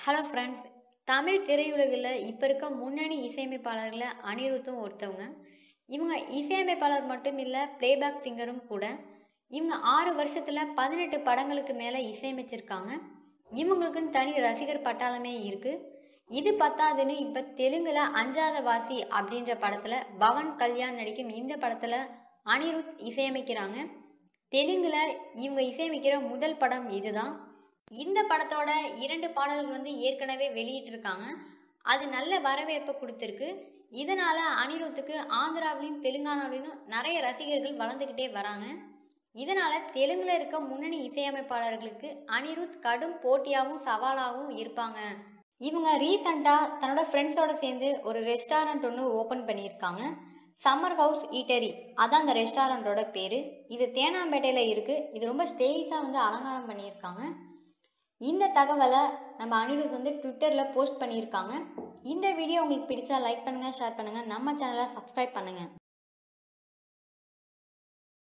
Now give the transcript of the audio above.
hello friends Tamil திரையுலகில் இப்போ இருக்க முன்னணி இசையமைப்பாளர்களில் அனிருத்தும் ஒருத்தவங்க இவங்க இசையமைப்பாளர் மட்டும் இல்லை பிளேபேக் சிங்கரும் கூட இவங்க ஆறு வருஷத்தில் பதினெட்டு படங்களுக்கு மேலே இசையமைச்சிருக்காங்க இவங்களுக்குன்னு தனி ரசிகர் பட்டாளமே இருக்குது இது பத்தாதுன்னு இப்போ தெலுங்குல அஞ்சாத வாசி அப்படின்ற படத்தில் பவன் கல்யாண் நடிக்கும் இந்த படத்தில் அனிருத் இசையமைக்கிறாங்க தெலுங்குல இவங்க இசையமைக்கிற முதல் படம் இதுதான் இந்த படத்தோட இரண்டு பாடல்கள் வந்து ஏற்கனவே வெளியிட்டிருக்காங்க அது நல்ல வரவேற்பை கொடுத்துருக்கு இதனால அனிருத்துக்கு ஆந்திராவிலையும் தெலுங்கானாவிலையும் நிறைய ரசிகர்கள் வளர்ந்துக்கிட்டே வராங்க இதனால தெலுங்குல இருக்க முன்னணி இசையமைப்பாளர்களுக்கு அனிருத் கடும் போட்டியாகவும் சவாலாகவும் இருப்பாங்க இவங்க ரீசண்டாக தன்னோட ஃப்ரெண்ட்ஸோட சேர்ந்து ஒரு ரெஸ்டாரண்ட் ஒன்று ஓப்பன் பண்ணியிருக்காங்க சம்மர் ஹவுஸ் ஈட்டரி அதான் அந்த ரெஸ்டாரண்ட்டோட பேர் இது தேனாம்பேட்டையில் இருக்குது இது ரொம்ப ஸ்டெயில்ஸாக வந்து அலங்காரம் பண்ணியிருக்காங்க இந்த தகவலை நம்ம அனிருத் வந்து ட்விட்டரில் போஸ்ட் பண்ணியிருக்காங்க இந்த வீடியோ உங்களுக்கு பிடிச்சா லைக் பண்ணுங்கள் ஷேர் பண்ணுங்கள் நம்ம சேனலை சப்ஸ்கிரைப் பண்ணுங்கள்